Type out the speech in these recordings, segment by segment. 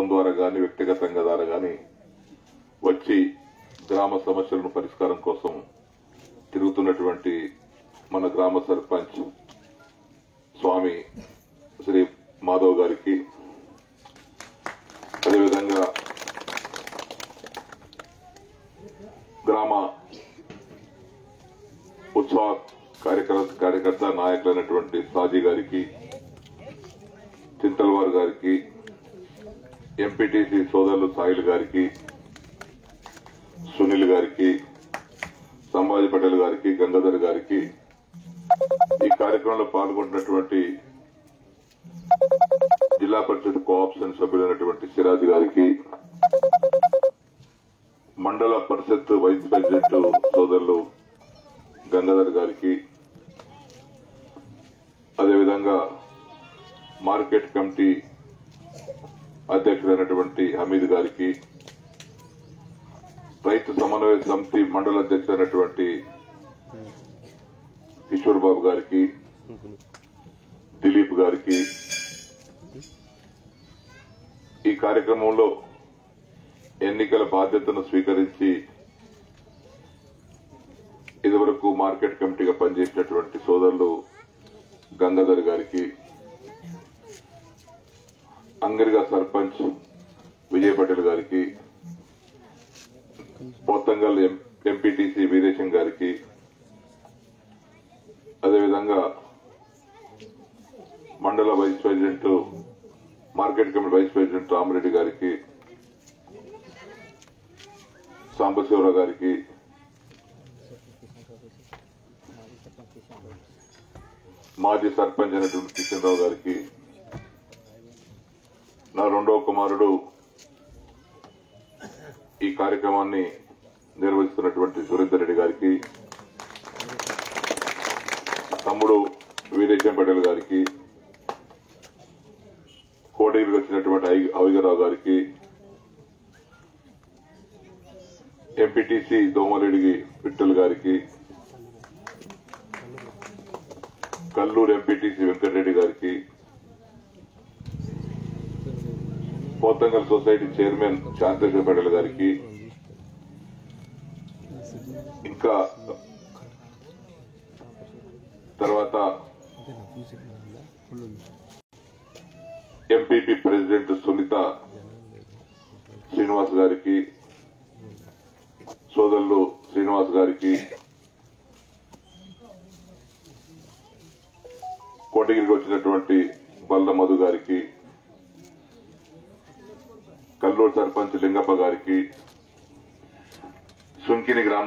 Phone ద్వారా కానీ వ్యక్తిగతంగా ద్వారా కానీ వచ్చి గ్రామ సమస్యలను పరిష్కారం కోసం తిరుగుతున్నటువంటి మన గ్రామ సర్పంచ్ స్వామి శ్రీ మాధవ్ గారికి అదేవిధంగా గ్రామ ఉత్సవ కార్యకర్త కార్యకర్త నాయకులైనటువంటి సాజీ గారికి చింతల్వార్ గారికి ఎంపీటీసీ సోదరులు సాయిల్ గారికి సునీల్ గారికి సంభాజీ పటేల్ గారికి గంగాధర్ గారికి ఈ కార్యక్రమంలో పాల్గొంటున్నటువంటి జిల్లా పరిషత్ కోఆప్షన్ సభ్యులైనటువంటి సిరాజ్ గారికి మండల పరిషత్ వైస్ ప్రెసిడెంట్ సోదరులు గంగాధర్ గారికి అదేవిధంగా మార్కెట్ కమిటీ అధ్యక్షుడైనటువంటి హమీద్ గారికి రైతు సమన్వయ సమితి మండల అధ్యక్షుడైనటువంటి కిషోర్ బాబు గారికి దిలీప్ గారికి ఈ కార్యక్రమంలో ఎన్నికల బాధ్యతను స్వీకరించి ఇదివరకు మార్కెట్ కమిటీగా పనిచేసినటువంటి సోదరులు గంగాధర్ గారికి అంగరిగా సర్పంచ్ విజయ్ పటేల్ గారికి పోతంగల్ ఎంపీటీసీ వీరేశం గారికి అదేవిధంగా మండల vice president market committee vice president Ramareddy గారికి సాంబశివరావు గారికి మాజీ సర్పంచ్ అయినటువంటి కిషన్ రావు గారికి నా రెండవ కుమారుడు ఈ కార్యక్రమాన్ని నిర్వహిస్తున్నటువంటి సురేందర్ రెడ్డి గారికి తమ్ముడు వీరేశం పటేల్ గారికి కోడగిరికి వచ్చినటువంటి ఐ- అవిగరావు గారికి ఎంపీటీసీ దోమరెడ్డి విఠల్ గారికి కల్లూరు ఎంపీటీసీ వెంకటరెడ్డి గారికి పోతంగల్ సొసైటీ చైర్మన్ శాంతేశ్వర పటేల్ గారికి ఇంకా తర్వాత ఎంపీపీ ప్రెసిడెంట్ సునీత శ్రీనివాస్ గారికి సోదరులు శ్రీనివాస్ గారికి కోటగిరికి వచ్చినటువంటి బల్ల మధు గారికి కల్లూరు సర్పంచ్ లింగప్ప గారికి సుంకిని గ్రామ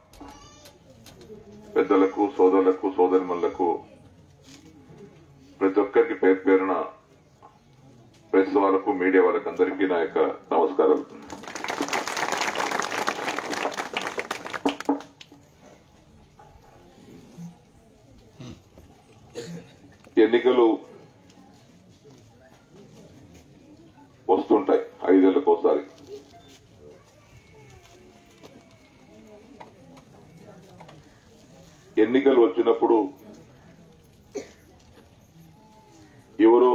పెద్దలకు సోదరులకు సోదరిమణులకు ప్రతి ఒక్కరికి పేరు పేరున ప్రెస్ వాళ్ళకు మీడియా వాళ్ళకు అందరికీ నా యొక్క నమస్కారాలు ఎన్నికలు వస్తుంటాయి ఐదేళ్లకు ఒకసారి ఎన్నికలు వచ్చినప్పుడు ఎవరో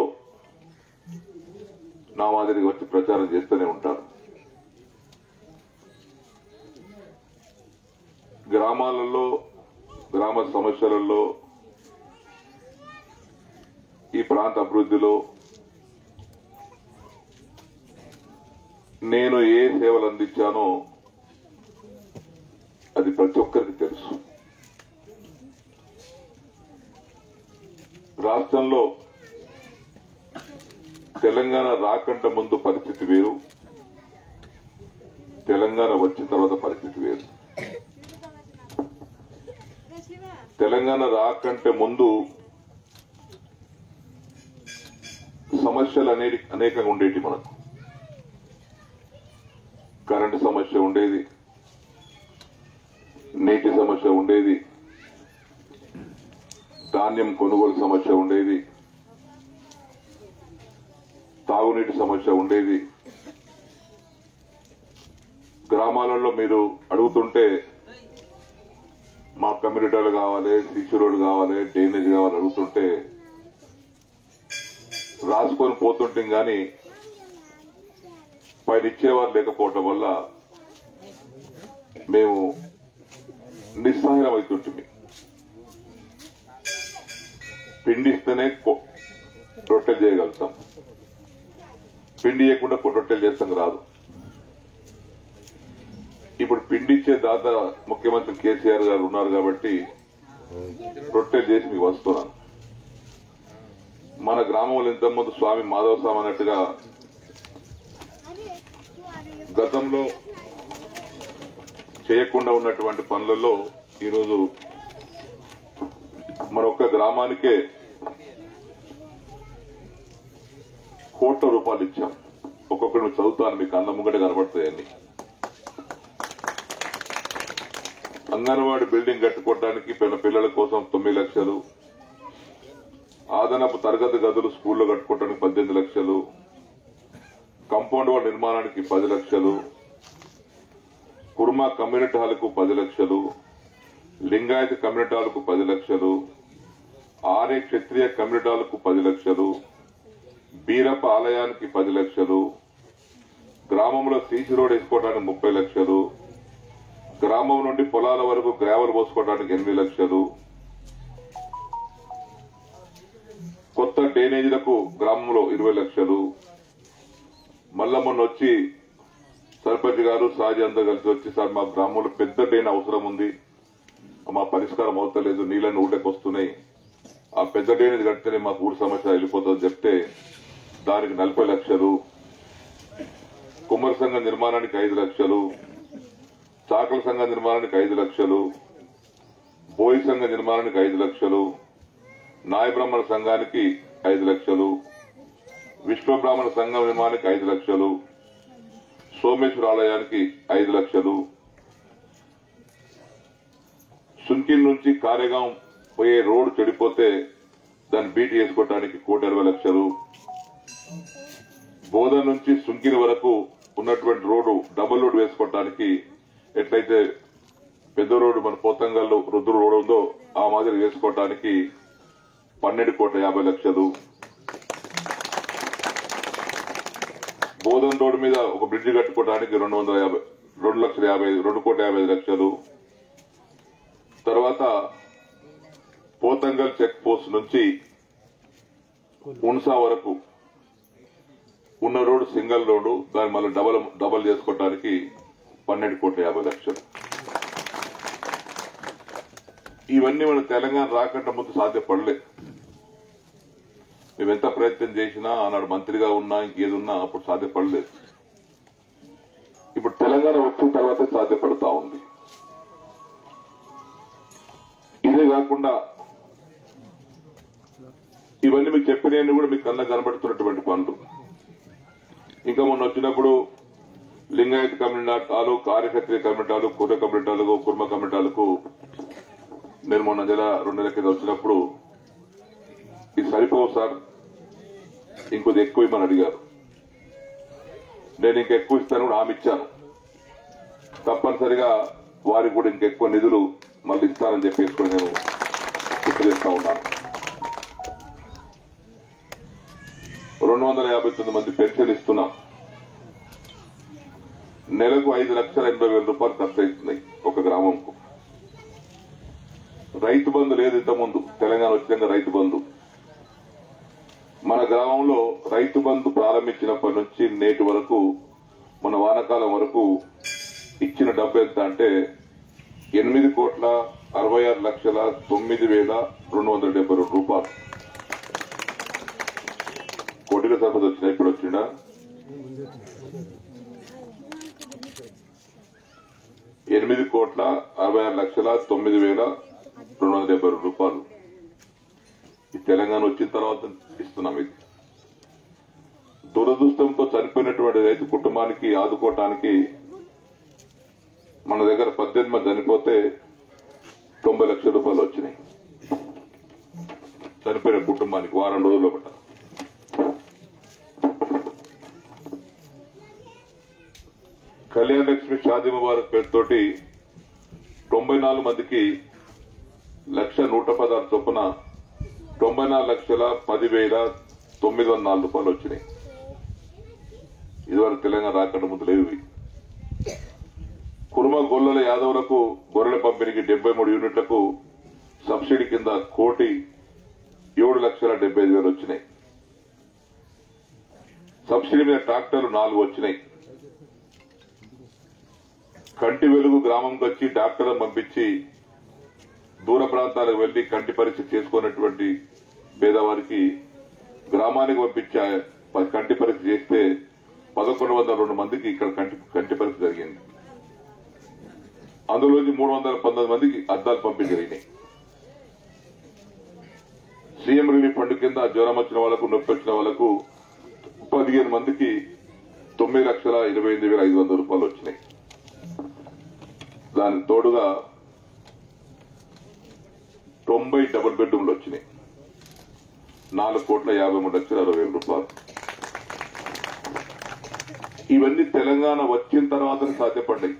నా మాదిరిగా వచ్చి ప్రచారం చేస్తూనే ఉంటారు గ్రామాలలో గ్రామ సమస్యలలో ఈ ప్రాంత అభివృద్ధిలో నేను ఏ సేవలు అందించానో అది ప్రతి ఒక్కరికి తెలుసు రాష్ట్రంలో తెలంగాణ రాకంటే ముందు పరిస్థితి వేరు తెలంగాణ వచ్చిన తర్వాత పరిస్థితి వేరు తెలంగాణ రాకంటే ముందు సమస్యలు అనేటి అనేకంగా ఉండేటి మనకు కరెంటు సమస్య ఉండేది నీటి సమస్య ఉండేది ధాన్యం కొనుగోలు సమస్య ఉండేది తాగునీటి సమస్య ఉండేది గ్రామాలలో మీరు అడుగుతుంటే మా కమ్యూనిటీలు కావాలి సిసి రోడ్ కావాలి డ్రైనేజ్ కావాలి అడుగుతుంటే రాసుకొని పోతుంటాం కానీ పైన ఇచ్చేవారు లేకపోవటం వల్ల మేము నిస్సహాయం అవుతుంటుంది పిండి ఇస్తేనే కొ- రొట్టెలు చేయగలుగుతాం పిండి ఇవ్వకుండా కొ- రొట్టెలు చేస్తాం రాదు ఇప్పుడు పిండి ఇచ్చే దాత ముఖ్యమంత్రి కేసీఆర్ గారు ఉన్నారు కాబట్టి రొట్టెలు చేసి మీకు వస్తున్నాను మన గ్రామంలో ఇంతకుముందు స్వామి మాధవ స్వామి అన్నట్టుగా గతంలో చేయకుండా ఉన్నటువంటి పనులలో ఈరోజు మన ఒక్క గ్రామానికే కోట్ల రూపాయలు ఇచ్చాం ఒక్కొక్కరిని చదువుతాను మీకు అన్న ముంగట కనబడతాయని అంగన్వాడీ బిల్డింగ్ కట్టుకోవడానికి పిల్ల పిల్లల కోసం తొమ్మిది లక్షలు అదనపు తరగతి గదులు స్కూల్లో కట్టుకోవడానికి పద్దెనిమిది లక్షలు కాంపౌండ్ వాల్ నిర్మాణానికి పది లక్షలు కుర్మా కమ్యూనిటీ హాల్కు పది లక్షలు లింగాయత కమ్యూనిటీ హాల్కు పది లక్షలు ఆర్య క్షత్రియ కమ్యూనిటీ హాల్కు పది లక్షలు బీరప్ప ఆలయానికి పది లక్షలు గ్రామంలో సీసీ రోడ్ వేసుకోవడానికి ముప్పై లక్షలు గ్రామం నుండి పొలాల వరకు గ్రావెల్ పోసుకోవడానికి ఎనిమిది లక్షలు కొత్త డ్రైనేజీలకు గ్రామంలో ఇరవై లక్షలు మళ్ళా మొన్న వచ్చి సర్పంచ్ గారు సాజీ అంతా కలిసి వచ్చి సార్ మా గ్రామంలో పెద్ద డ్రైన్ అవసరం ఉంది మా పరిష్కారం అవుతలేదు నీళ్ళని ఊళ్ళకి వస్తున్నాయి ఆ పెద్ద డ్రైనేజ్ కడితేనే మాకు ఊరి సమస్య వెళ్ళిపోతుందని చెప్తే దానికి నలభై లక్షలు కుమ్మరి సంఘం నిర్మాణానికి ఐదు లక్షలు చాకల సంఘ నిర్మాణానికి ఐదు లక్షలు బోయి సంఘ నిర్మాణానికి ఐదు లక్షలు నాయ బ్రాహ్మణ సంఘానికి ఐదు లక్షలు విశ్వ బ్రాహ్మణ సంఘం నిర్మాణానికి ఐదు లక్షలు సోమేశ్వర ఆలయానికి ఐదు లక్షలు సుంకిన్ నుంచి కారేగాం పోయే రోడ్డు చెడిపోతే దాన్ని బీట్ చేసుకోవడానికి కోటి ఇరవై లక్షలు బోధన్ నుంచి సుంకిని వరకు ఉన్నటువంటి రోడ్డు డబుల్ రోడ్ వేసుకోవడానికి ఎట్లయితే పెద్ద రోడ్డు మన పోతంగల్లో రుద్రు రోడ్ ఉందో ఆ మాదిరి వేసుకోవడానికి పన్నెండు కోట్ల యాభై లక్షలు బోధన్ రోడ్డు మీద ఒక బ్రిడ్జ్ కట్టుకోవడానికి రెండు వందల యాభై రెండు లక్షల యాభై రెండు కోట్ల యాభై ఐదు లక్షలు తర్వాత పోతంగల్ చెక్ పోస్ట్ నుంచి ఉన్సా వరకు ఉన్న రోడ్డు సింగిల్ రోడ్డు దాన్ని మళ్ళీ డబల్ డబల్ చేసుకోవడానికి పన్నెండు కోట్ల యాభై లక్షలు ఇవన్నీ మన తెలంగాణ రాకుండా ముందు సాధ్యపడలేదు మేము ఎంత ప్రయత్నం చేసినా ఆనాడు మంత్రిగా ఉన్నా ఇంకేది ఉన్నా అప్పుడు సాధ్యపడలేదు ఇప్పుడు తెలంగాణ వచ్చిన తర్వాతే సాధ్యపడతా ఉంది ఇదే కాకుండా ఇవన్నీ మీకు చెప్పినవన్నీ కూడా మీకు కళ్ళ కనబడుతున్నటువంటి పనులు ఇంకా మొన్న వచ్చినప్పుడు లింగాయత్ కమ్యూనిటాలు కార్యక్షత్రియ కమ్యూనిటాలు కుర్ర కమ్యూనిటాలకు కుర్మ కమ్యూనిటాలకు నేను మొన్న నెల రెండు నెలల కింద వచ్చినప్పుడు ఇది సరిపోవు సార్ ఇంకొద్ది ఎక్కువ ఇమ్మని అడిగారు నేను ఇంక ఎక్కువ ఇస్తాను కూడా హామీ ఇచ్చాను తప్పనిసరిగా వారికి కూడా ఇంకెక్కువ నిధులు మళ్ళీ ఇస్తానని చెప్పేసి కూడా నేను గుర్తు చేస్తా ఉన్నాను రెండు వందల యాభై తొమ్మిది మంది పెన్షన్ ఇస్తున్నాం నెలకు ఐదు లక్షల ఎనభై వేల రూపాయలు ఖర్చు అవుతున్నాయి ఒక గ్రామంకు రైతు బంధు లేదు ఇంతకుముందు తెలంగాణ వచ్చినాక రైతు బంధు మన గ్రామంలో రైతు బంధు ప్రారంభించినప్పటి నుంచి నేటి వరకు మన వానాకాలం వరకు ఇచ్చిన డబ్బు ఎంత అంటే ఎనిమిది కోట్ల అరవై ఆరు లక్షల తొమ్మిది వేల రెండు వందల డెబ్బై రెండు రూపాయలు కోటిల సంపద వచ్చినా ఇప్పుడు వచ్చిందా ఎనిమిది కోట్ల అరవై ఆరు లక్షల తొమ్మిది వేల రెండు వందల డెబ్బై రెండు రూపాయలు ఈ తెలంగాణ వచ్చిన తర్వాత ఇస్తున్నాం ఇది దురదృష్టంతో చనిపోయినటువంటి రైతు కుటుంబానికి ఆదుకోవటానికి మన దగ్గర పద్దెనిమిది మంది చనిపోతే తొంభై లక్షల రూపాయలు వచ్చినాయి చనిపోయిన కుటుంబానికి వారం రోజుల్లో పట్ట కళ్యాణ లక్ష్మి షాదీ ముబారక్ పేరుతోటి తొంభై నాలుగు మందికి లక్ష నూట పదహారు చొప్పున తొంభై నాలుగు లక్షల పదివేల తొమ్మిది వందల నాలుగు రూపాయలు వచ్చినాయి ఇదివరకు తెలంగాణ రాకుండా ముందు లేవు ఇవి. కురుమ గొల్లల యాదవులకు గొర్రెల పంపిణీకి డెబ్బై మూడు యూనిట్లకు సబ్సిడీ కింద కోటి ఏడు లక్షల డెబ్బై ఐదు వేలు వచ్చినాయి సబ్సిడీ మీద ట్రాక్టర్లు నాలుగు వచ్చినాయి కంటి వెలుగు గ్రామంకి వచ్చి డాక్టర్లను పంపించి దూర ప్రాంతాలకు వెళ్లి కంటి పరీక్ష చేసుకున్నటువంటి పేదవారికి గ్రామానికి పంపించే ప- కంటి పరీక్ష చేస్తే పదకొండు వందల రెండు మందికి ఇక్కడ కంటి కంటి పరీక్ష జరిగింది అందులోంచి మూడు వందల పంతొమ్మిది మందికి అద్దాలు పంపిణీ జరిగినాయి సీఎం రిలీఫ్ ఫండ్ కింద జ్వరం వచ్చిన వాళ్లకు నొప్పి వచ్చిన వాళ్లకు పదిహేను మందికి తొమ్మిది లక్షల ఇరవై ఎనిమిది వేల ఐదు వందల రూపాయలు వచ్చినాయి దానికి తోడుగా తొంభై డబుల్ బెడ్రూమ్లు వచ్చినాయి నాలుగు కోట్ల యాభై మూడు లక్షల అరవై వేల రూపాయలు ఇవన్నీ తెలంగాణ వచ్చిన తర్వాత సాధ్యపడ్డాయి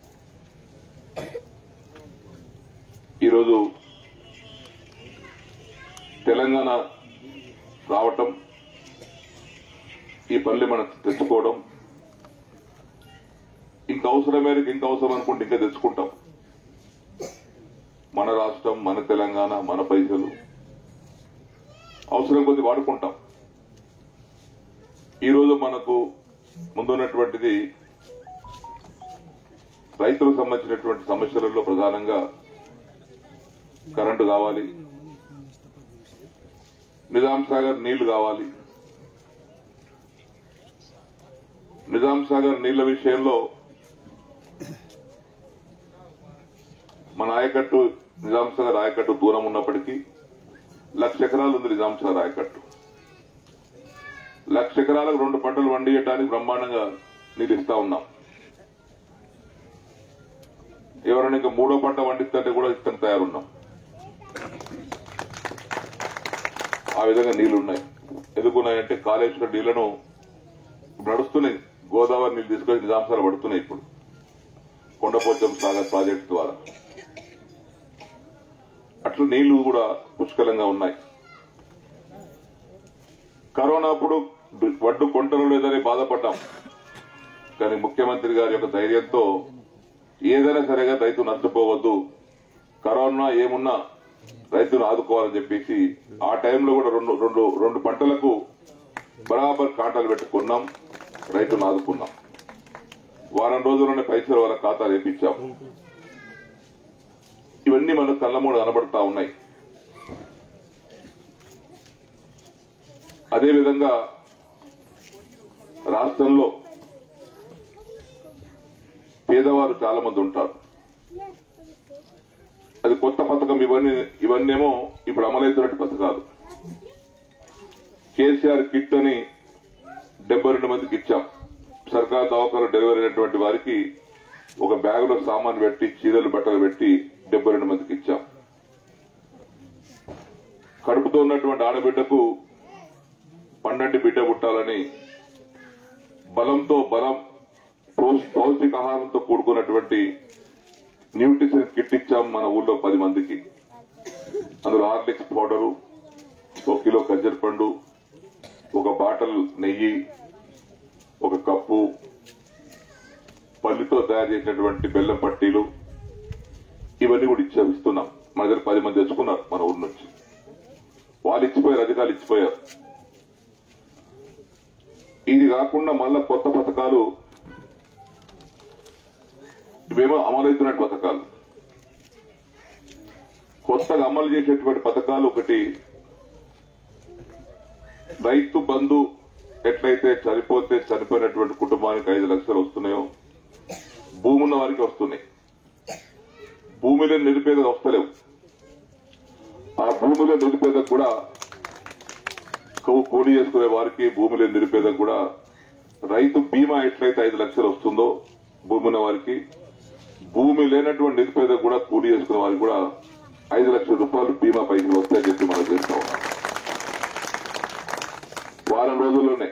ఈరోజు తెలంగాణ రావటం ఈ పనులు మనం తెచ్చుకోవడం ఇంక అవసరం మేరకు ఇంక అవసరం అనుకుంటే ఇంకా తెచ్చుకుంటాం మన రాష్ట్రం మన తెలంగాణ మన పైసలు అవసరం కొద్ది వాడుకుంటాం ఈరోజు మనకు ముందున్నటువంటిది రైతులకు సంబంధించినటువంటి సమస్యలలో ప్రధానంగా కరెంటు కావాలి నిజాం సాగర్ నీళ్లు కావాలి నిజాం సాగర్ నీళ్ల విషయంలో మన ఆయకట్టు నిజాం సాగర్ ఆయకట్టు దూరం ఉన్నప్పటికీ లక్ష ఎకరాలు ఉంది నిజాం సాగర్ ఆయకట్టు లక్ష ఎకరాలకు రెండు పంటలు వండియటానికి బ్రహ్మాండంగా నీళ్ళు ఇస్తా ఉన్నాం ఎవరైనా ఇంకా మూడో పంట వండిస్తుంటే కూడా ఇష్టం తయారున్నాం ఆ విధంగా నీళ్లు ఉన్నాయి ఎందుకున్నాయంటే కాళేశ్వర నీళ్లను ఇప్పుడు నడుస్తున్నాయి గోదావరి నీళ్లు తీసుకొని నిజాంసాలు పడుతున్నాయి ఇప్పుడు కొండపోచం సాగర్ ప్రాజెక్టు ద్వారా అట్లా నీళ్లు కూడా పుష్కలంగా ఉన్నాయి కరోనా అప్పుడు వడ్డు కొంటలు లేదని బాధపడ్డాం కానీ ముఖ్యమంత్రి గారి యొక్క ధైర్యంతో ఏదైనా సరేగా రైతు నష్టపోవద్దు కరోనా ఏమున్నా రైతును ఆదుకోవాలని చెప్పేసి ఆ టైంలో కూడా రెండు రెండు రెండు పంటలకు బరాబర్ కాటాలు పెట్టుకున్నాం రైతును ఆదుకున్నాం వారం రోజుల్లోనే పైసలు వాళ్ళ ఖాతాలు వేపించాం ఇవన్నీ మన కళ్ళమూడు కనబడతా ఉన్నాయి అదేవిధంగా రాష్ట్రంలో పేదవారు చాలా మంది ఉంటారు అది కొత్త పథకం ఇవన్నీ ఇవన్నేమో ఇప్పుడు అమలవుతున్నట్టు పథకాలు కేసీఆర్ కిట్ అని డెబ్బై రెండు మందికి ఇచ్చాం సర్కార్ దవాఖాన డెలివరీ అయినటువంటి వారికి ఒక బ్యాగులో సామాన్ పెట్టి చీరలు బట్టలు పెట్టి డెబ్బై రెండు మందికి ఇచ్చాం కడుపుతో ఉన్నటువంటి ఆడబిడ్డకు పన్నెండు బిడ్డ పుట్టాలని బలంతో బలం పౌ- పౌష్టికాహారంతో కూడుకున్నటువంటి న్యూట్రిషన్ కిట్ ఇచ్చాం మన ఊళ్ళో పది మందికి అందులో హార్లిక్స్ పౌడరు ఒక కిలో ఖజ్జర పండు ఒక బాటల్ నెయ్యి ఒక కప్పు పల్లితో తయారు చేసినటువంటి బెల్లం పట్టీలు ఇవన్నీ కూడా ఇచ్చా ఇస్తున్నాం మన దగ్గర పది మంది తెచ్చుకున్నారు మన ఊరు నుంచి వాళ్ళు ఇచ్చిపోయారు అధికారులు ఇచ్చిపోయారు ఇది కాకుండా మళ్ళా కొత్త పథకాలు ఇవేమో అమలవుతున్న పథకాలు కొత్తగా అమలు చేసేటువంటి పథకాలు ఒకటి రైతు బంధు ఎట్లయితే చనిపోతే చనిపోయినటువంటి కుటుంబానికి ఐదు లక్షలు వస్తున్నాయో భూమి ఉన్న వారికి వస్తున్నాయి భూమిలో నిరుపేదలు వస్తలేవు ఆ భూమిలో నిరుపేదకు కూడా కూ- కూలీ చేసుకునే వారికి భూమిలో నిరుపేదకు కూడా రైతు బీమా ఎట్లయితే ఐదు లక్షలు వస్తుందో భూమి ఉన్న వారికి భూమి లేనటువంటి నిరుపేదకు కూడా కూలీ చేసుకునే వారికి కూడా ఐదు లక్షల రూపాయలు బీమా పైసలు వస్తాయని చెప్పి మనం చేస్తా ఉన్నాం వారం రోజుల్లోనే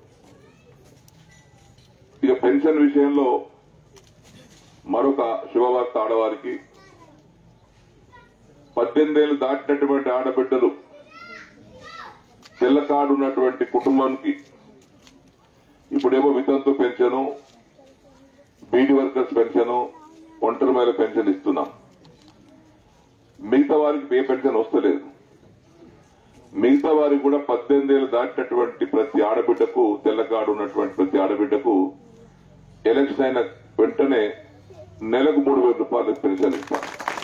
ఇక పెన్షన్ విషయంలో మరొక శుభవార్త ఆడవారికి పద్దెనిమిదేళ్లు దాటినటువంటి ఆడబిడ్డలు తెల్ల కార్డు ఉన్నటువంటి కుటుంబానికి ఇప్పుడేమో వితంతు పెన్షన్ బీడీ వర్కర్స్ పెన్షన్ ఒంటరి మహిళ పెన్షన్ ఇస్తున్నాం మిగతా వారికి ఏ పెన్షన్ వస్తలేదు మిగతా వారికి కూడా పద్దెనిమిది ఏళ్ళు దాటినటువంటి ప్రతి ఆడబిడ్డకు తెల్ల కార్డు ఉన్నటువంటి ప్రతి ఆడబిడ్డకు ఎలక్షన్ అయిన వెంటనే నెలకు మూడు వేల రూపాయలు పెన్షన్ ఇస్తాం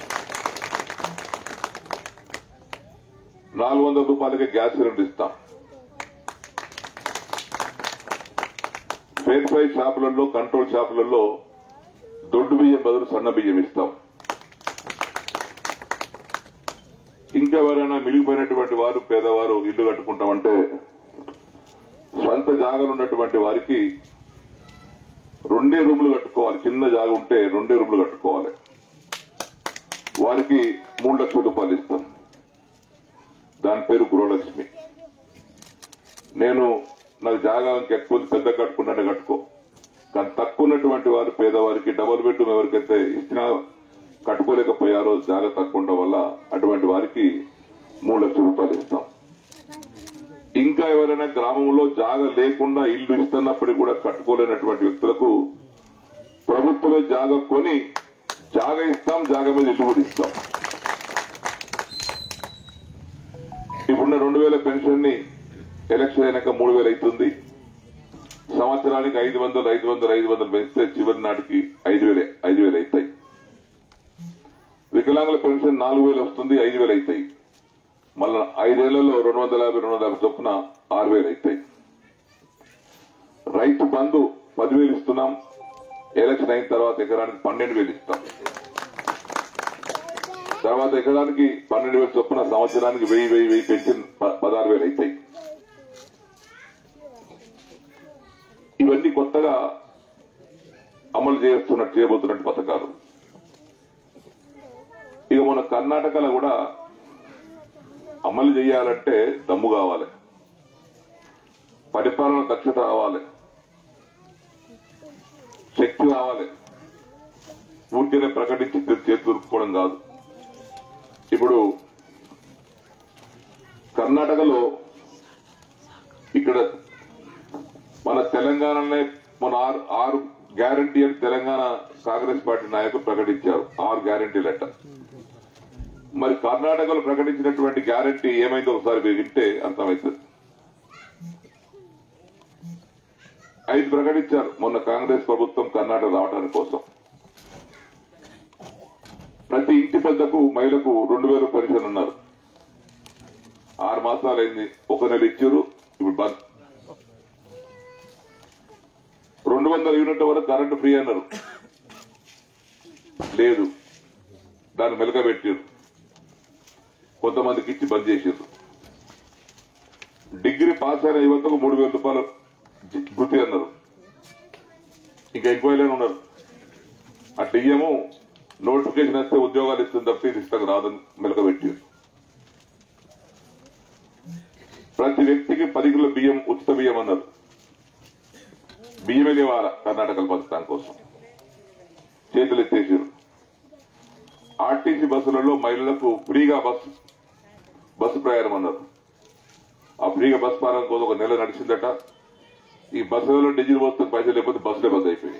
నాలుగు వందల రూపాయలకి గ్యాస్ సిలిండర్ ఇస్తాం ఫేర్ ఫ్రై షాపులలో కంట్రోల్ షాపులలో దొడ్డు బియ్యం బదులు సన్న బియ్యం ఇస్తాం ఇంకా ఎవరైనా మిగిలిపోయినటువంటి వారు పేదవారు ఇల్లు కట్టుకుంటామంటే స్వంత జాగాలు ఉన్నటువంటి వారికి రెండే రూములు కట్టుకోవాలి చిన్న జాగా ఉంటే రెండే రూములు కట్టుకోవాలి వారికి మూడు లక్షల రూపాయలు ఇస్తాం దాని పేరు గృహలక్ష్మి నేను నాకు జాగా ఇంకా ఎక్కువ ఉంది, పెద్ద కట్టుకుంటే కట్టుకో కానీ తక్కువ ఉన్నటువంటి వారు పేదవారికి డబుల్ బెడ్రూమ్ ఎవరికైతే ఇచ్చినా కట్టుకోలేకపోయారో జాగా తక్కువ ఉండడం వల్ల అటువంటి వారికి మూడు లక్షల రూపాయలు ఇస్తాం ఇంకా ఎవరైనా గ్రామంలో జాగా లేకుండా ఇల్లు ఇస్తున్నప్పటికీ కూడా కట్టుకోలేనటువంటి వ్యక్తులకు ప్రభుత్వమే జాగా కొని జాగా ఇస్తాం జాగా మీద ఇల్లు కూడా ఇస్తాం ఇప్పుడున్న రెండు వేల పెన్షన్ ని ఎలక్షన్ అయినాక మూడు వేలు అవుతుంది సంవత్సరానికి ఐదు వందలు ఐదు వందలు ఐదు వందలు పెంచితే చివరి నాటికి ఐదు వేలే ఐదు వేలు అవుతాయి వికలాంగుల పెన్షన్ నాలుగు వేలు వస్తుంది ఐదు వేలు అవుతాయి మళ్ళా ఐదేళ్లలో రెండు వందల యాభై రెండు వందల యాభై చొప్పున ఆరు వేలు అవుతాయి రైతు బంధు పదివేలు ఇస్తున్నాం ఎలక్షన్ అయిన తర్వాత ఎకరానికి పన్నెండు వేలు ఇస్తాం తర్వాత ఎకరానికి పన్నెండు వేలు చొప్పున సంవత్సరానికి వెయ్యి వెయ్యి వెయ్యి పెన్షన్ ప- పదహారు వేలు అవుతాయి ఇవన్నీ కొత్తగా అమలు చేస్తున్నట్టు చేయబోతున్నట్టు పథకాలు ఇక మన కర్ణాటకలో కూడా అమలు చేయాలంటే దమ్ము కావాలి పరిపాలన దక్షత రావాలి శక్తి రావాలి ఊరికేనే ప్రకటించి చేతి దురుపుకోవడం కాదు ఇప్పుడు కర్ణాటకలో ఇక్కడ మన తెలంగాణనే మన ఆరు ఆరు గ్యారంటీ అని తెలంగాణ కాంగ్రెస్ పార్టీ నాయకులు ప్రకటించారు ఆరు గ్యారంటీ లెటర్ మరి కర్ణాటకలో ప్రకటించినటువంటి గ్యారంటీ ఏమైందో ఒకసారి మీరు వింటే అర్థమవుతుంది ఐదు ప్రకటించారు మొన్న కాంగ్రెస్ ప్రభుత్వం కర్ణాటక రావడానికి కోసం ప్రతి ఇంటి పెద్దకు మహిళకు రెండు వేలు పెన్షన్ ఉన్నారు ఆరు మాసాలు అయింది ఒక నెల ఇచ్చారు ఇప్పుడు బంద్ రెండు వందల యూనిట్ల వరకు కరెంటు ఫ్రీ అన్నారు లేదు దాన్ని మెలక పెట్టారు కొంతమందికి ఇచ్చి బంద్ చేసారు డిగ్రీ పాస్ అయిన యువతకు మూడు వేల రూపాయలు వృత్తి అన్నారు ఇంకా ఎక్కువైనా ఉన్నారు ఆ డిఎము నోటిఫికేషన్ వస్తే ఉద్యోగాలు ఇస్తుంది తప్ప ఇది ఇస్తాక రాదని మెలక పెట్టారు ప్రతి వ్యక్తికి పది కిలో బియ్యం ఉచిత బియ్యం అన్నారు బియ్యమే లేవాల కర్ణాటకలో పంచడానికి కోసం చేతులు ఎత్తేసారు ఆర్టీసీ బస్సులలో మహిళలకు ఫ్రీగా బస్సు బస్సు ప్రయాణం అన్నారు ఆ ఫ్రీగా బస్సు ప్రయాణం కోసం ఒక నెల నడిచిందట ఈ బస్సులలో డీజిల్ పోస్తే పైసలు లేకపోతే బస్సులే బంద్ అయిపోయినాయి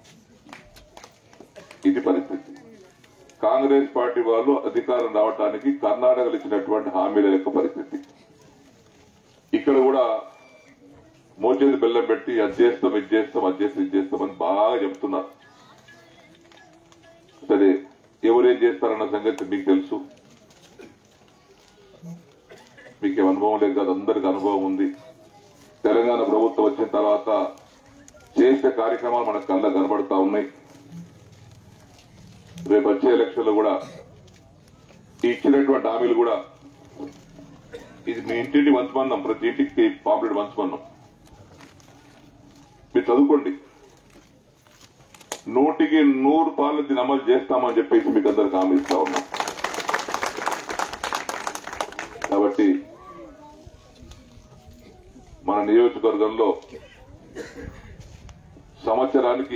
ఇది పరిస్థితి కాంగ్రెస్ పార్టీ వాళ్ళు అధికారం రావడానికి కర్ణాటకలో ఇచ్చినటువంటి హామీల యొక్క పరిస్థితి ఇక్కడ కూడా మోచేతి బెల్లం పెట్టి అది చేస్తాం ఇది చేస్తాం అది చేస్తాం ఇది చేస్తాం అని బాగా చెప్తున్నారు సరే ఎవరేం చేస్తారన్న సంగతి మీకు తెలుసు మీకు ఏం అనుభవం లేదు కదా అందరికి అనుభవం ఉంది తెలంగాణ ప్రభుత్వం వచ్చిన తర్వాత చేసే కార్యక్రమాలు మన కళ్ళ కనబడతా ఉన్నాయి రేపు వచ్చే ఎలక్షన్లు కూడా ఈ ఇచ్చినటువంటి హామీలు కూడా ఇది మీ ఇంటింటి పంచమన్నాం ప్రతి ఇంటికి పాంప్లెట్ పంచమన్నాం మీరు చదువుకోండి నూటికి నూరు పాలు దీన్ని అమలు చేస్తామని చెప్పేసి మీకు అందరికి హామీ ఇస్తా ఉన్నాం కాబట్టి మన నియోజకవర్గంలో సంవత్సరానికి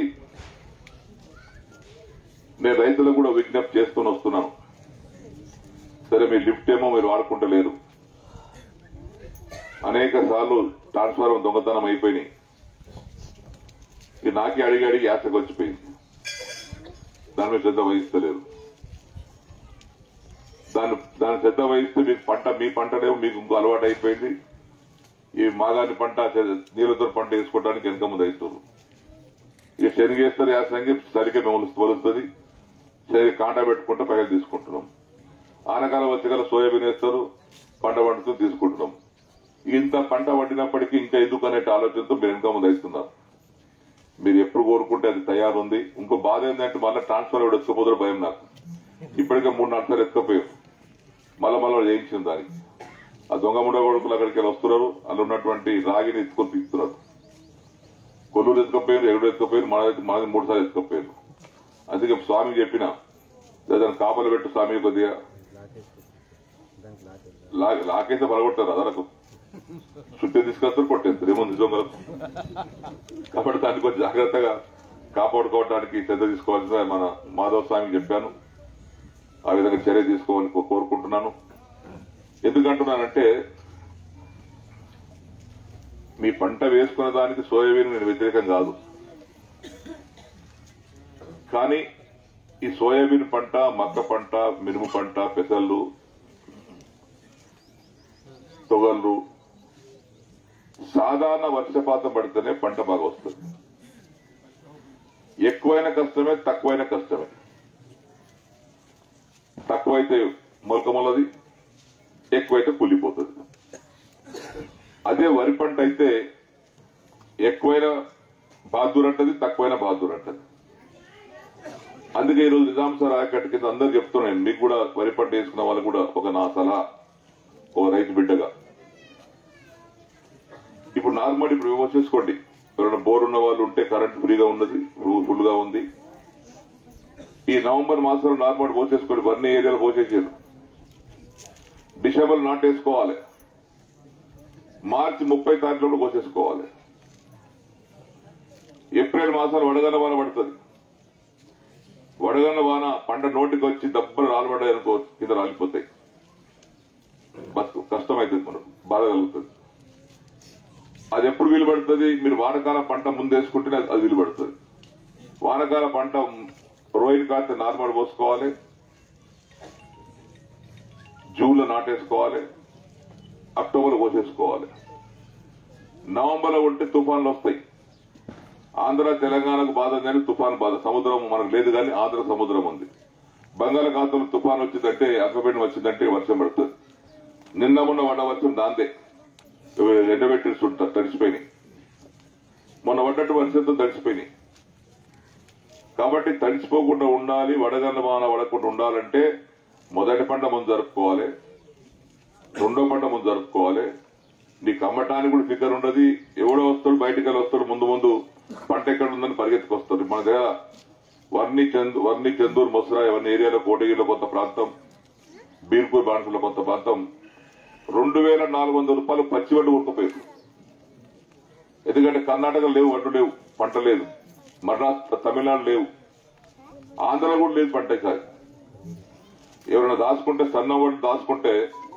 నేను రైతులకు కూడా విజ్ఞప్తి చేస్తూనే వస్తున్నాను సరే మీ లిఫ్ట్ ఏమో మీరు వాడుకుంటలేరు అనేక సార్లు ట్రాన్స్ఫార్మర్ దొంగతనం అయిపోయినాయి ఈ నాకే అడిగి అడిగి యాసకు వచ్చిపోయింది దాని మీద శ్రద్ధ వహిస్తలేరు దాన్ని దాని శ్రద్ధ వహిస్తే మీకు పంట మీ పంటనేమో మీకు ఇంకో అలవాటు అయిపోయింది ఈ మాగాని పంట నీళ్ళతో పంట వేసుకోవడానికి వెనక ముందు అవుతారు ఇక శనగ వేస్తారు యాసంగి సరిగ్గా మేము తోలుస్తుంది సరి కాంటా పెట్టుకుంటే పైగా తీసుకుంటున్నాం ఆనకాలం వచ్చి గల సోయాబీన్ వేస్తారు పంట పండుతూ తీసుకుంటున్నాం ఇంత పంట పండినప్పటికీ ఇంకా ఎందుకు అనే ఆలోచనతో మీరు వెనక ముందు అవుతున్నారు మీరు ఎప్పుడు కోరుకుంటే అది తయారుంది ఇంకో బాధ ఏంటంటే మళ్ళీ ట్రాన్స్ఫర్ కూడా ఎత్తుకపోతారు భయం నాకు ఇప్పటికే మూడు నాలుగు సార్లు ఎత్తుకపోయారు మళ్ళా మళ్ళీ చేయించింది దానికి ఆ దొంగ ముండ కొడుకులు అక్కడికి వెళ్ళి వస్తున్నారు అందులో ఉన్నటువంటి రాగిని ఎత్తుకొని తీస్తున్నారు కొల్లూరు ఎత్తుకపోయారు ఎగుడు ఎత్తుకపోయారు మన మనది మూడు సార్లు ఎత్తుకపోయారు అందుకే స్వామికి చెప్పిన దాన్ని కాపలు పెట్టు స్వామి కొద్దిగా లా- లాకేస్తే పడగొట్టారు అదనకు చుట్టూ తీసుకొస్తారు కొట్టేస్తారు ఏముంది దొంగలకు కాబట్టి దాన్ని కొంచెం జాగ్రత్తగా కాపాడుకోవడానికి శ్రద్ధ తీసుకోవాల్సిన మన మాధవ స్వామికి చెప్పాను ఆ విధంగా చర్య తీసుకోవాలని కో- కోరుకుంటున్నాను ఎందుకంటున్నానంటే మీ పంట వేసుకున్న దానికి సోయాబీన్ నేను వ్యతిరేకం కాదు కానీ ఈ సోయాబీన్ పంట మక్క పంట మినుము పంట పెసళ్ళు తొగళ్ళు సాధారణ వర్షపాతం పడితేనే పంట బాగా వస్తుంది ఎక్కువైన కష్టమే తక్కువైన కష్టమే తక్కువైతే మొలక మొలది ఎక్కువైతే కూలిపోతుంది అదే వరి పంట అయితే ఎక్కువైన బహాదూర్ అంటది తక్కువైన బహాదూర్ అంటది అందుకే ఈరోజు నిజాం సార్ ఆయకట్టు కింద అందరు చెప్తున్నాను మీకు కూడా వరి పంట వేసుకున్న వాళ్ళు కూడా ఒక నా సలహా ఓ రైతు బిడ్డగా ఇప్పుడు నార్మల్ ఇప్పుడు ఏమో చేసుకోండి ఎవరైనా బోర్ ఉన్న వాళ్ళు ఉంటే కరెంట్ ఫ్రీగా ఉన్నది ఫుల్ గా ఉంది ఈ నవంబర్ మాసంలో నార్మల్ పోసేసుకోండి వన్నీ ఏరియాలో పోసేసారు డిసెంబర్ నాటేసుకోవాలి మార్చి ముప్పై తారీఖులో పోసేసుకోవాలి ఏప్రిల్ మాసాలు వడగన్న వాన పడుతుంది వడగన్న వాన పంట నోటికి వచ్చి దెబ్బలు రాలబడ్డాయి అనుకో కింద రాలిపోతాయి బస్ కష్టమైతుంది మనకు బాధ కలుగుతుంది అది ఎప్పుడు వీలు పడుతుంది మీరు వానకాల పంట ముందేసుకుంటేనే అది వీలు పడుతుంది వానకాల పంట రోయిన్ కాస్తే నార్మల్ పోసుకోవాలి జూన్ లో నాటేసుకోవాలి అక్టోబర్ పోసేసుకోవాలి నవంబర్ లో ఉంటే తుఫాన్లు వస్తాయి ఆంధ్ర తెలంగాణకు బాధ కానీ తుఫాన్ బాధ సముద్రం మనకు లేదు కానీ ఆంధ్ర సముద్రం ఉంది బంగాళాఖాతంలో తుఫాన్ వచ్చిందంటే అక్కబెట్టిన వచ్చిందంటే వర్షం పడుతుంది నిన్న మొన్న పడ్డ వర్షం దాందే ఎండబెట్టి ఉంటారు తడిసిపోయినాయి మొన్న పడ్డట్టు వర్షంతో తడిసిపోయినాయి కాబట్టి తడిసిపోకుండా ఉండాలి వడగండ్ల వాన పడకుండా ఉండాలంటే మొదటి పంట ముందు జరుపుకోవాలి రెండో పంట ముందు జరుపుకోవాలి నీకు అమ్మటానికి కూడా ఫిగర్ ఉండదు ఎవడో వస్తాడు బయటికి వెళ్ళి వస్తాడు ముందు ముందు పంట ఎక్కడ ఉందని పరిగెత్తుకొస్తాడు మన దగ్గర వర్ణి చంద్ వర్ణి చందూరు మొసరా ఇవన్నీ ఏరియాలో కోటగిరిలో కొంత ప్రాంతం బీర్పూర్ బాన్సులో కొంత ప్రాంతం రెండు వేల నాలుగు వందల రూపాయలు పచ్చి వడ్డు ఉరకపోయారు ఎందుకంటే కర్ణాటక లేవు వడ్డు లేవు పంట లేదు మద్రాస్ తమిళనాడు లేవు ఆంధ్రలో కూడా లేదు పంట ఈసారి ఎవరైనా దాచుకుంటే సన్న వడ్డు దాచుకుంటే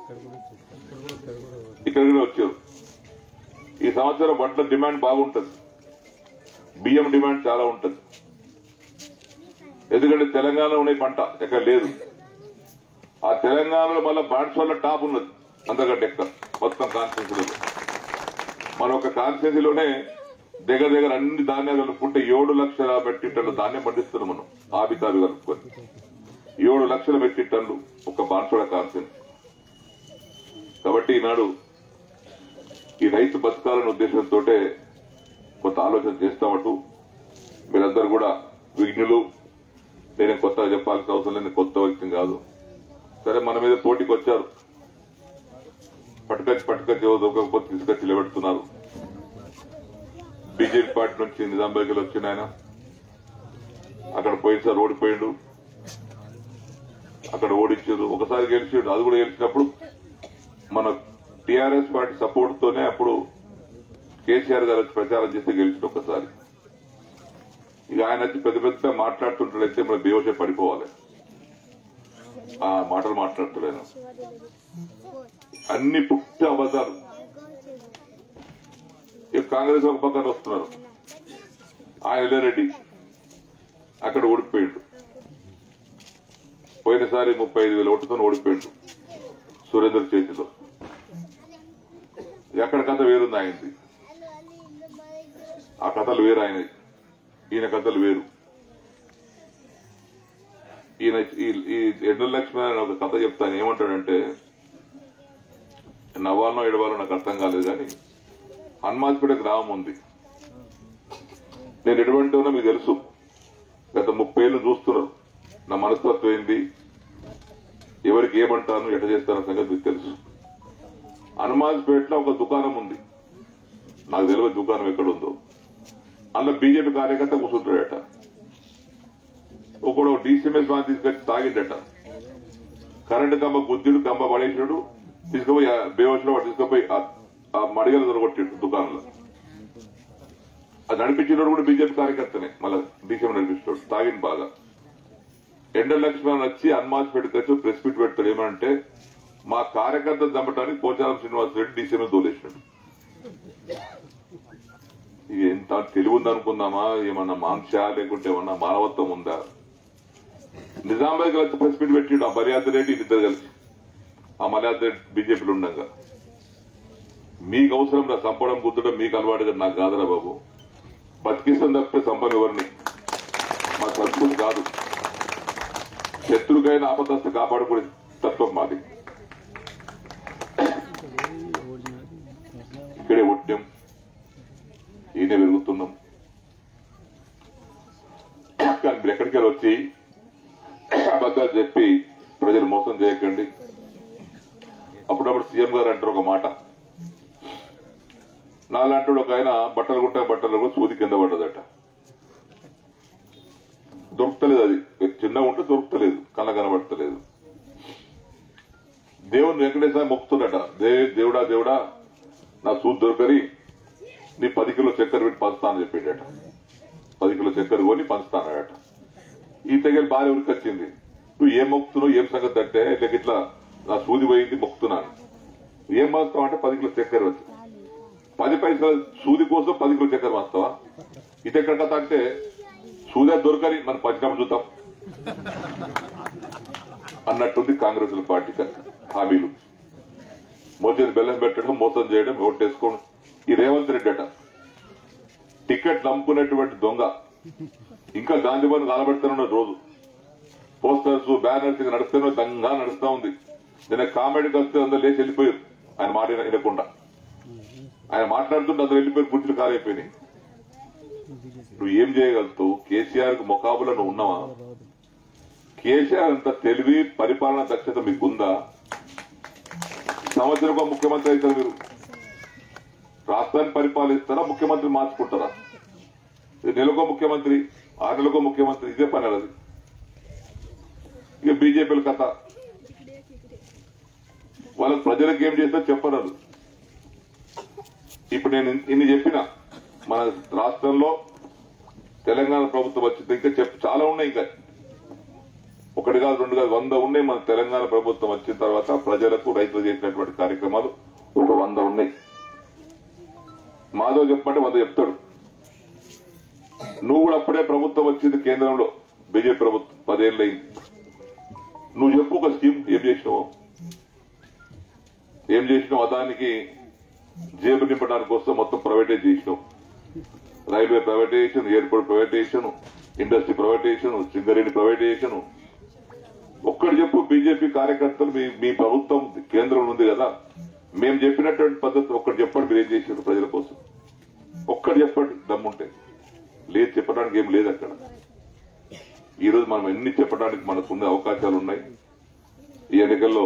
ఇక్కడ కూడా వచ్చారు ఈ సంవత్సరం వడ్ల డిమాండ్ బాగుంటుంది బియ్యం డిమాండ్ చాలా ఉంటుంది ఎందుకంటే తెలంగాణలో ఉన్న పంట ఎక్కడ లేదు ఆ తెలంగాణలో మళ్ళీ బాన్స్వాళ్ళ టాప్ ఉన్నది అంతకంటే ఎక్క మొత్తం కాన్స్టిట్యూన్సీలో మన ఒక కాన్స్టిట్యూన్సీలోనే దగ్గర దగ్గర అన్ని ధాన్యాలు కలుపుకుంటే ఏడు లక్షల మెట్రిక్ టన్నులు ధాన్యం పండిస్తున్నాం మనం ఆబితాబి కలుపుకొని ఏడు లక్షల మెట్రిక్ టన్నులు ఒక బాన్స్వాడ కాన్స్టిట్యూన్సీ కాబట్టి ఈనాడు ఈ రైతు బతకాలనే ఉద్దేశంతో కొంత ఆలోచన చేస్తామటు మీరందరూ కూడా విఘ్నులు నేను కొత్తగా చెప్పాల్సిన అవసరం లేదు నేను కొత్త వ్యక్తిని కాదు సరే మన మీద పోటీకి వచ్చారు పట్టుకొచ్చి పట్టుకొచ్చి ఒక తీసుకొచ్చి నిలబెడుతున్నారు బీజేపీ పార్టీ నుంచి నిజాంబేగలు వచ్చిన ఆయన అక్కడ పోయినసారి ఓడిపోయిండు అక్కడ ఓడించారు ఒకసారి గెలిచాడు అది కూడా గెలిచినప్పుడు మన టిఆర్ఎస్ పార్టీ సపోర్ట్ తోనే అప్పుడు కేసీఆర్ గారు వచ్చి ప్రచారం చేస్తే గెలిచిన ఒకసారి ఇక ఆయన వచ్చి పెద్ద పెద్ద మాట్లాడుతుంటాడైతే మన బేవసే పడిపోవాలి ఆ మాటలు మాట్లాడుతున్నాను అన్ని పుట్టి అబద్దాలు ఇక కాంగ్రెస్ ఒక పక్కన వస్తున్నారు ఆయన ఎల్లారెడ్డి అక్కడ ఓడిపోయాడు పోయినసారి ముప్పై ఐదు వేల ఓటుతో ఓడిపోయాడు సురేందర్ చేతిలో ఎక్కడ కథ వేరుంది ఆయనది ఆ కథలు వేరు ఆయన ఈయన కథలు వేరు ఈయన ఈ- ఈ ఎండల లక్ష్మీ అని ఒక కథ చెప్తాను ఏమంటాడంటే నవ్వాలనో ఎడవాలో నాకు అర్థం కాలేదు కానీ హనుమాన్పేట గ్రామం ఉంది నేను ఎటువంటి ఉన్నా మీకు తెలుసు గత ముప్పై ఏళ్ళు చూస్తున్నారు నా మనస్తత్వం ఏంది ఎవరికి ఏమంటాను ఎట్ట చేస్తాను సంగతి మీకు తెలుసు హనుమాన్పేటలో ఒక దుకాణం ఉంది నాకు తెలియదు దుకాణం ఎక్కడ ఉందో అందులో బీజేపీ కార్యకర్త కూర్చుంటాడట ఒకడు డీసీఎంఎస్ వాన్ తీసుకొచ్చి తాగిండట కరెంటు కంబ గుద్దుడు కంబ పడేసాడు తీసుకుపోయి బేవచ్చిన వాడు తీసుకుపోయి ఆ- ఆ మడిగలు దొరకొట్టాడు దుకాణంలో అది నడిపించినోడు కూడా బీజేపీ కార్యకర్తనే మళ్ళీ డీసీఎం నడిపిస్తాడు తాగింది బాగా ఎండ లక్ష్మణ్ వచ్చి హనుమాన్పేటకి వచ్చి ప్రెస్ మీట్ పెడతాడు ఏమంటే మా కార్యకర్త చంపడానికి పోచారం శ్రీనివాస్ రెడ్డి డీసీఎం తోలేసినాడు ఇది ఎంత తెలివి ఉందనుకుందామా ఏమన్నా మాంస లేకుంటే ఏమన్నా మానవత్వం ఉందా నిజామాబాద్ వచ్చి ప్రెస్ మీట్ పెట్టిండు ఆ మర్యాద రెడ్డి ఇద్దరు కలిసి ఆ మర్యాద రెడ్డి బీజేపీలో ఉండగా మీకు అవసరం రా చంపడం గుద్దడం మీకు అలవాటుగా నాకు కాదురా బాబు బతికిస్తాం తప్పితే చంపని ఎవరిని మా సంస్కృతి కాదు శత్రుకైన ఆపదస్థ కాపాడుకునే తత్వం మాది ఇక్కడే ఒట్టాం ఈయన పెరుగుతున్నాం కానీ మీరు ఎక్కడికి వెళ్ళి వచ్చి అబద్ధాలు చెప్పి ప్రజలు మోసం చేయకండి అప్పుడప్పుడు సీఎం గారు అంటారు ఒక మాట నాలాంటి ఒక ఆయన బట్టలు కుట్ట బట్టలు కూడా సూది కింద పడ్డదట దొరుకుతలేదు అది చిన్నగా ఉంటే దొరుకుతలేదు కళ్ళ కనబడతలేదు దేవుని వెంకటేశ్వర మొక్కుతున్నట దే దేవుడా దేవుడా నా సూది దొరకరి నీ పది కిలో చక్కెర పెట్టి పంచుతానని చెప్పాడట పది కిలో చక్కెర కొని పంచుతానట ఈ దగ్గర భార్య ఉరికి వచ్చింది నువ్వు ఏం మొక్కుతున్నావు ఏం సంగతి అంటే లేక ఇట్లా నా సూది పోయింది మొక్కుతున్నాను ఏం పంచుతావు అంటే పది కిలో చక్కెర వచ్చి పది పైసల సూది కోసం పది కిలో చక్కెర పంచుతావా ఇది ఎక్కడ కథ అంటే సూది దొరకని మన పంచినప్పుడు చూద్దాం అన్నట్టుంది కాంగ్రెస్ పార్టీ హామీలు మోచేది బెల్లం పెట్టడం మోసం చేయడం ఓటేసుకోవడం ఈ రేవంత్ రెడ్డి అట టికెట్ నమ్ముకున్నటువంటి దొంగ ఇంకా గాంధీ బంధు కాలబెడుతున్నాడు రోజు పోస్టర్స్ బ్యానర్స్ ఇక నడుస్తూనే దంగా నడుస్తా ఉంది నిన్న కామెడీకి వస్తే అందరూ లేచి వెళ్ళిపోయారు ఆయన మాట విన- వినకుండా ఆయన మాట్లాడుతుంటే అందరూ వెళ్ళిపోయి కుర్చీలు కారైపోయినాయి నువ్వు ఏం చేయగలుగుతావు కేసీఆర్ కు ముఖాబులో నువ్వు ఉన్నావా కేసీఆర్ అంత తెలివి పరిపాలన దక్షత మీకుందా సంవత్సరం ఒక ముఖ్యమంత్రి అవుతారు మీరు రాష్ట్రాన్ని పరిపాలిస్తారా ముఖ్యమంత్రి మార్చుకుంటారా ఇది నెలకో ముఖ్యమంత్రి ఆరు నెలకో ముఖ్యమంత్రి ఇదే పని అది ఇక బీజేపీల కథ వాళ్ళకి ప్రజలకు ఏం చేస్తా చెప్పరాదు ఇప్పుడు నేను ఇన్ని చెప్పిన మన రాష్ట్రంలో తెలంగాణ ప్రభుత్వం వచ్చింది ఇంకా చెప్ చాలా ఉన్నాయి ఇంకా ఒకటి కాదు రెండు కాదు వంద ఉన్నాయి మన తెలంగాణ ప్రభుత్వం వచ్చిన తర్వాత ప్రజలకు రైతులు చేసినటువంటి కార్యక్రమాలు ఒక వంద ఉన్నాయి మాధవ్ చెప్పమంటే వంద చెప్తాడు నువ్వు కూడా అప్పుడే ప్రభుత్వం వచ్చింది కేంద్రంలో బీజేపీ ప్రభుత్వం పదేళ్ళు అయింది నువ్వు చెప్పు ఒక స్కీమ్ ఏం చేసినావు ఏం చేసినావు అదానికి జేబు నింపడానికి వస్తే మొత్తం ప్రైవేటైజ్ చేసినావు railway privatisation airport privatisation industry privatisation Singareni privatisation ఒక్కడు చెప్పు బీజేపీ కార్యకర్తలు మీ మీ ప్రభుత్వం కేంద్రంలో ఉంది కదా మేము చెప్పినటువంటి పద్ధతి ఒక్కటి చెప్పండి మీరు ఏం చేశారు ప్రజల కోసం ఒక్కటి చెప్పండి దమ్ముంటే లేదు చెప్పడానికి ఏం లేదు అక్కడ ఈ రోజు మనం ఎన్ని చెప్పడానికి మనకు ఉన్న అవకాశాలు ఉన్నాయి ఈ ఎన్నికల్లో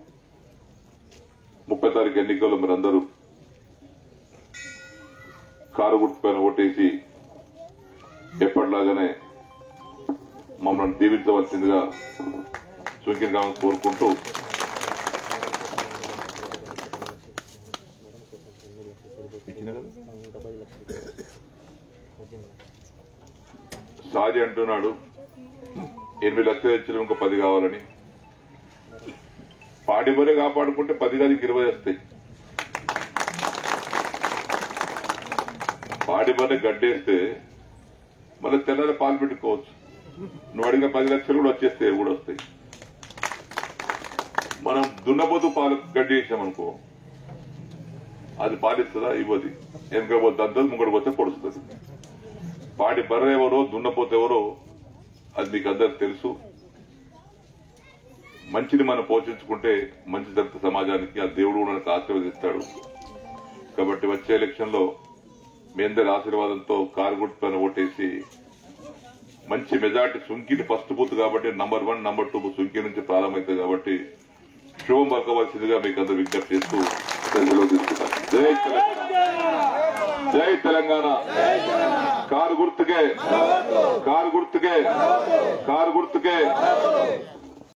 ముప్పై తారీఖు ఎన్నికల్లో మీరందరూ కారు గుర్తు పైన ఓటేసి ఎప్పటిలాగానే మమ్మల్ని దీవించవలసిందిగా సూచించామని కోరుకుంటూ సాజి అంటున్నాడు ఎనిమిది లక్షలు ఇచ్చిన ఇంకో పది కావాలని పాడి బరే కాపాడుకుంటే పది కాదు ఇరవై వస్తాయి పాడి బర్రె గడ్డేస్తే మళ్ళీ తెల్లారి పాలు పెట్టుకోవచ్చు నువ్వు అడిగిన పది లక్షలు కూడా వచ్చేస్తాయి అవి కూడా వస్తాయి మనం దున్నపోతు పాలు గడ్డి చేసామనుకో అది పాలిస్తుందా ఇవ్వదు వెనక పోతే అంతది ముంగడు పోతే పొడుస్తుంది పాడి బర్రె ఎవరో దున్నపోతే ఎవరో అది మీకు అందరికి తెలుసు మంచిని మనం పోషించుకుంటే మంచి జరుగుతుంది సమాజానికి ఆ దేవుడు కూడా మనకు ఆశీర్వదిస్తాడు కాబట్టి వచ్చే ఎలక్షన్ లో మీ అందరి ఆశీర్వాదంతో కారు గుర్తుపైన ఓటేసి మంచి మెజార్టీ సుంకిని ఫస్ట్ బూత్ కాబట్టి number one number two Sunki నుంచి ప్రారంభమవుతుంది కాబట్టి శుభం పలకవలసిందిగా మీకు అందరూ విజ్ఞప్తి చేస్తూ సెలవు తీసుకుంటాను జై తెలంగాణ జై తెలంగాణ కారు గుర్తుకే కారు గుర్తుకే కారు గుర్తుకే